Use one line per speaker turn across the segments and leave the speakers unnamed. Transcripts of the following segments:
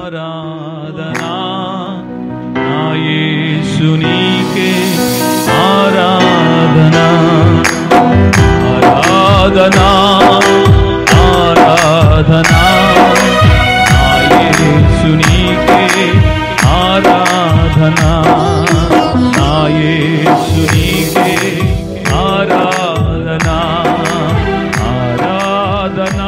ఆరాధనా నా యేసునికే ఆరాధనా ఆరాధనా ఆరాధనా నా యేసునికే ఆరాధనా నా యేసునికే ఆరాధనా ఆరాధనా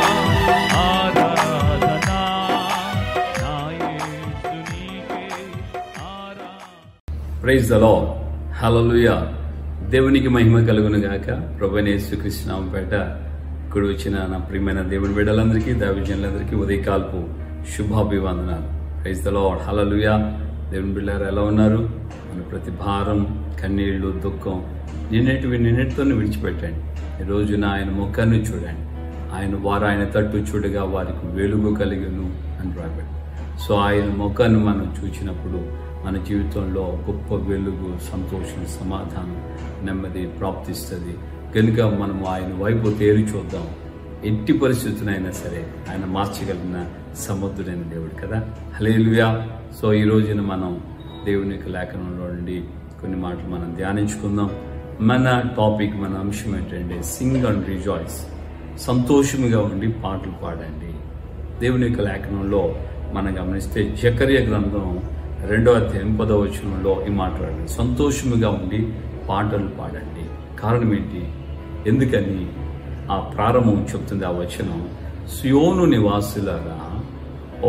ఆరాధనా నా యేసునికే ఆరాధనా
ప్రైజ్ ద లార్డ్ హల్లెలూయా దేవునికి మహిమ కలుగును గాక ప్రభునేసు కృష్ణాంపేట ఇక్కడ వచ్చిన నా ప్రియమైన దేవుని బిడ్డలందరికీ దైవజనులందరికీ ఉదయకాల్పు శుభాభివందనాలు ప్రైజ్ ద లార్డ్ హల్లెలూయా దేవుని బిడ్డారు ఎలా ఉన్నారు మన ప్రతి భారం కన్నీళ్లు దుఃఖం నిన్నటివి నిన్నటితోనే విడిచిపెట్టండి ఈ రోజున ఆయన ముఖాన్ని చూడండి ఆయన వారు ఆయన తట్టు చూడగా వారికి వెలుగు కలిగను అని రాబడి సో ఆయన ముఖాన్ని మనం చూసినప్పుడు మన జీవితంలో గొప్ప వెలుగు సంతోషం సమాధానం నెమ్మది ప్రాప్తిస్తుంది కనుక మనం ఆయన వైపు తేరి చూద్దాం ఎట్టి పరిస్థితులైనా సరే ఆయన మార్చగలిగిన సముద్రుడైన దేవుడు కదా హలేలుయా సో ఈ రోజున మనం దేవుని యొక్క లేఖనంలో నుండి కొన్ని మాటలు మనం ధ్యానించుకుందాం మన టాపిక్ మన అంశం ఏంటంటే సింగ్ అండ్ రిజాయిస్ సంతోషముగా ఉండి పాటలు పాడండి దేవుని యొక్క లేఖనంలో మనం గమనిస్తే జకర్య గ్రంథం రెండో అధ్యాయం పదవ వచనంలో ఈ మాట్లాడండి సంతోషముగా ఉండి పాటలు పాడండి కారణం ఏంటి ఎందుకని ఆ ప్రారంభం చెప్తుంది ఆ వచనం సియోను నివాసులారా ఓ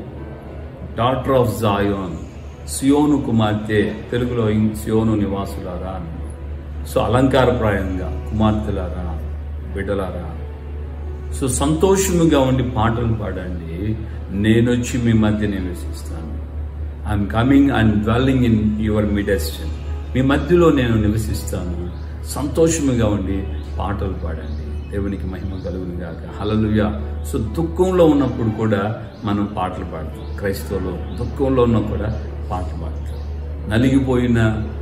డాటర్ ఆఫ్ జాయోన్ సియోను కుమార్తె తెలుగులో ఇం- సియోను నివాసులారా అని సో అలంకారప్రాయంగా కుమార్తెలారా బిడ్డలారా సో సంతోషముగా ఉండి పాటలు పాడండి నేనొచ్చి మీ మధ్య నివసిస్తాను I'm coming and dwelling in your midst మీ మధ్యలో నేను నివసిస్తాను సంతోషముగా ఉండి పాటలు పాడండి దేవునికి మహిమ కలుగును గాక హలలుయా సో దుఃఖంలో ఉన్నప్పుడు కూడా మనం పాటలు పాడతాం క్రైస్తవులు దుఃఖంలో ఉన్నా కూడా పాటలు పాడతాం నలిగిపోయిన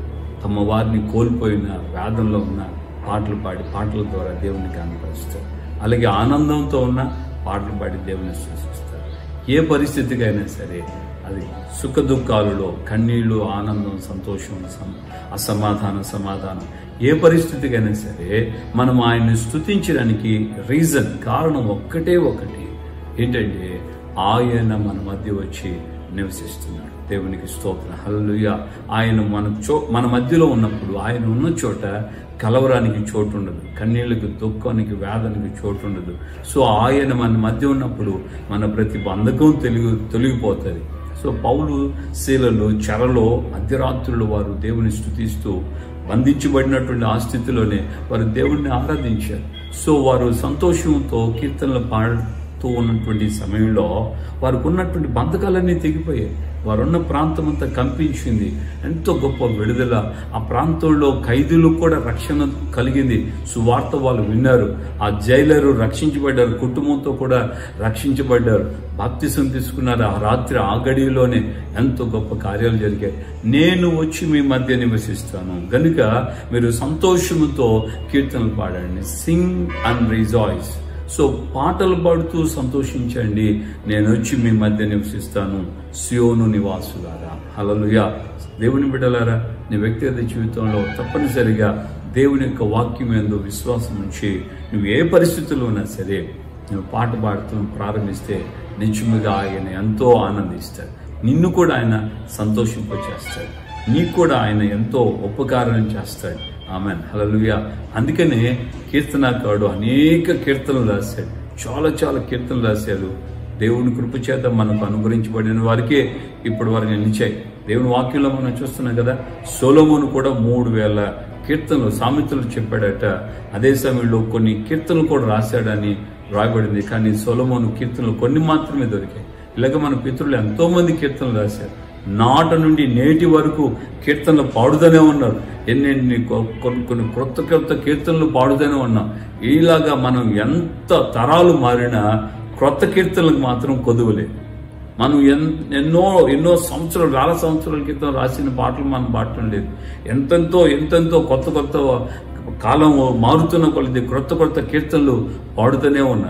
తమ వారిని కోల్పోయిన వేదంలో ఉన్న పాటలు పాడి పాటల ద్వారా దేవుని కనపరుస్తారు అలాగే ఆనందంతో ఉన్న పాటలు పాడి దేవుని సూచిస్తారు ఏ పరిస్థితికైనా సరే అది సుఖ దుఃఖాలలో కన్నీళ్లు ఆనందం సంతోషం సమ- అసమాధానం సమాధానం ఏ పరిస్థితికైనా సరే మనం ఆయన్ని స్తుతించడానికి రీజన్ కారణం ఒక్కటే ఒకటి ఏంటంటే ఆయన మన మధ్య వచ్చి నివసిస్తున్నాడు దేవునికి స్తోత్రం హల్లెలూయా ఆయన మన చో మన మధ్యలో ఉన్నప్పుడు ఆయన ఉన్న చోట కలవరానికి చోటు ఉండదు కన్నీళ్ళకి దుఃఖానికి వేదనకి చోటు ఉండదు సో ఆయన మన మధ్య ఉన్నప్పుడు మన ప్రతి బంధకం తెలుగు తొలగిపోతుంది సో పౌలు శీలలు చెరలో మధ్యరాత్రులు వారు దేవుని స్థుతిస్తూ బంధించబడినటువంటి ఆ స్థితిలోనే వారు దేవుణ్ణి ఆరాధించారు సో వారు సంతోషంతో కీర్తనలు పాడుతూ ఉన్నటువంటి సమయంలో వారికి ఉన్నటువంటి బంధకాలన్నీ తెగిపోయాయి వారున్న ప్రాంతం అంతా కంపించింది ఎంతో గొప్ప విడుదల ఆ ప్రాంతంలో ఖైదీలు కూడా రక్షణ కలిగింది సువార్త వాళ్ళు విన్నారు ఆ జైలరు రక్షించబడ్డారు కుటుంబంతో కూడా రక్షించబడ్డారు బాప్తిసం తీసుకున్నారు ఆ రాత్రి ఆ గడిలోనే ఎంతో గొప్ప కార్యాలు జరిగాయి నేను వచ్చి మీ మధ్య నివసిస్తాను గనుక మీరు సంతోషముతో కీర్తనలు పాడండి సింగ్ అండ్ రిజాయిస్ సో పాటలు పాడుతూ సంతోషించండి నేను వచ్చి మీ మధ్య నివసిస్తాను సియోను నివాసులారా హలలుయా దేవుని బిడ్డలారా నీ వ్యక్తిగత జీవితంలో తప్పనిసరిగా దేవుని యొక్క వాక్యం ఎందు విశ్వాసం ఉంచి నువ్వు ఏ పరిస్థితుల్లో ఉన్నా సరే నువ్వు పాట పాడుతూ ప్రారంభిస్తే నిజముగా ఆయన ఎంతో ఆనందిస్తాడు నిన్ను కూడా ఆయన సంతోషింపచేస్తాడు నీకు కూడా ఆయన ఎంతో ఉపకారం చేస్తాడు ఆమెన్ హలలుయ అందుకనే కీర్తనాకారుడు అనేక కీర్తనలు రాశాడు చాలా చాలా కీర్తనలు రాశాడు దేవుని కృప చేత మనకు అనుగ్రహించబడిన వారికే ఇప్పటి వరకు నిలిచాయి దేవుని వాక్యంలో మనం చూస్తున్నాం కదా సోలోమోను కూడా మూడు వేల కీర్తనలు సామెతలు చెప్పాడట అదే సమయంలో కొన్ని కీర్తనలు కూడా రాశాడని రాయబడింది కానీ సోలోమోను కీర్తనలు కొన్ని మాత్రమే దొరికాయి ఇలాగ మన పితృలు ఎంతో మంది కీర్తనలు రాశారు నాట నుండి నేటి వరకు కీర్తనలు పాడుతూనే ఉన్నారు ఎన్నెన్ని కొ- కొన్ని కొన్ని క్రొత్త క్రొత్త కీర్తనలు పాడుతూనే ఉన్నాం ఇలాగా మనం ఎంత తరాలు మారినా క్రొత్త కీర్తనలకు మాత్రం కొదువలేదు మనం ఎన్ ఎన్నో ఎన్నో సంవత్సరాలు వేల సంవత్సరాల క్రితం రాసిన పాటలు మనం పాడటం లేదు ఎంతెంతో ఎంతెంతో కొత్త కొత్త కాలం మారుతున్న కొలది క్రొత్త కొత్త కీర్తనలు పాడుతూనే ఉన్నారు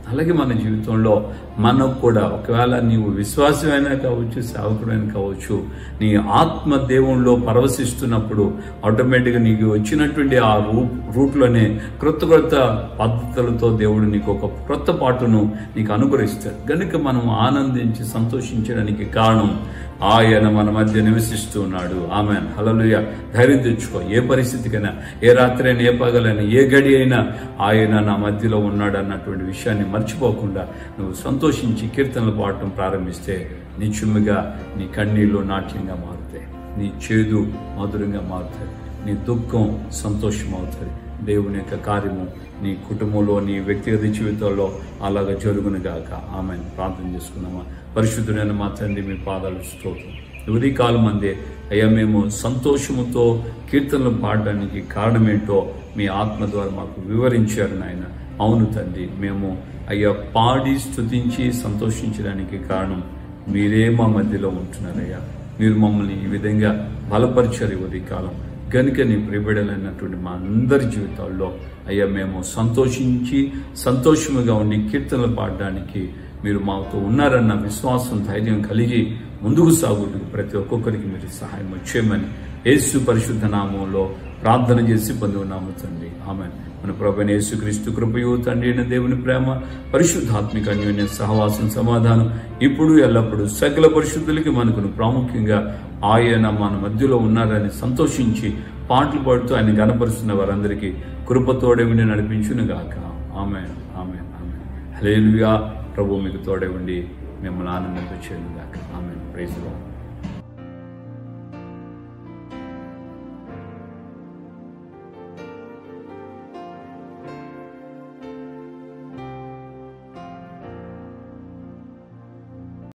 అలాగే మన జీవితంలో మనకు కూడా ఒకవేళ నీవు విశ్వాసమైనా కావచ్చు సేవకుడైనా కావచ్చు నీ ఆత్మ దేవుణ్ణిలో పరవశిస్తున్నప్పుడు ఆటోమేటిక్గా నీకు వచ్చినటువంటి ఆ రూ రూట్లోనే క్రొత్త క్రొత్త పద్ధతులతో దేవుడు నీకు ఒక క్రొత్త పాటను నీకు అనుగ్రహిస్తాడు కనుక మనం ఆనందించి సంతోషించడానికి కారణం ఆయన మన మధ్య నివసిస్తూ ఉన్నాడు ఆమె హలలుయ ధైర్యం తెచ్చుకో ఏ పరిస్థితికైనా ఏ రాత్రి అయినా ఏ పగలైనా ఏ గడి అయినా ఆయన నా మధ్యలో ఉన్నాడు అన్నటువంటి విషయాన్ని మర్చిపోకుండా నువ్వు సంతోషించి కీర్తనలు పాడటం ప్రారంభిస్తే నిత్యముగా నీ కన్నీళ్ళు నాట్యంగా మారుతాయి నీ చేదు మధురంగా మారుతాయి నీ దుఃఖం సంతోషం అవుతుంది దేవుని యొక్క కార్యము నీ కుటుంబంలో నీ వ్యక్తిగత జీవితంలో అలాగ జరుగును గాక ఆమె ప్రార్థన చేసుకున్నామా పరిశుద్ధుడైన మా తండ్రి మీ పాదాలు స్తోత్రం ఉదయ కాలం అందే అయ్యా మేము సంతోషముతో కీర్తనలు పాడడానికి కారణమేంటో మీ ఆత్మ ద్వారా మాకు వివరించారు నాయన అవును తండ్రి మేము అయ్యా పాడి స్తుతించి సంతోషించడానికి కారణం మీరే మా మధ్యలో ఉంటున్నారయ్యా మీరు మమ్మల్ని ఈ విధంగా బలపరిచారు ఈ ఉదయ కాలం కనుక నీ ప్రియబిడలైనటువంటి మా అందరి జీవితాల్లో అయ్యా మేము సంతోషించి సంతోషముగా ఉండి కీర్తనలు పాడడానికి మీరు మాతో ఉన్నారన్న విశ్వాసం ధైర్యం కలిగి ముందుకు సాగుటకు ప్రతి ఒక్కొక్కరికి మీరు సహాయం వచ్చేయమని యేసు పరిశుద్ధ నామంలో ప్రార్థన చేసి పొంది ఉన్నాము తండ్రి ఆమె మన ప్రభుని యేసుక్రీస్తు కృపయు తండ్రి అయిన దేవుని ప్రేమ పరిశుద్ధాత్మిక అన్యోన్య సహవాసం సమాధానం ఇప్పుడు ఎల్లప్పుడూ సకల పరిశుద్ధులకి మనకును ప్రాముఖ్యంగా ఆయన మన మధ్యలో ఉన్నారని సంతోషించి పాటలు పాడుతూ ఆయన గనపరుస్తున్న వారందరికీ కృపతోడే ఉండి నడిపించును గాక ఆమె ఆమె ఆమె హలేలుగా ప్రభు మీకు తోడే ఉండి మిమ్మల్ని ఆనందింపచేయను గాక ఆమె ప్రైజ్ లార్డ్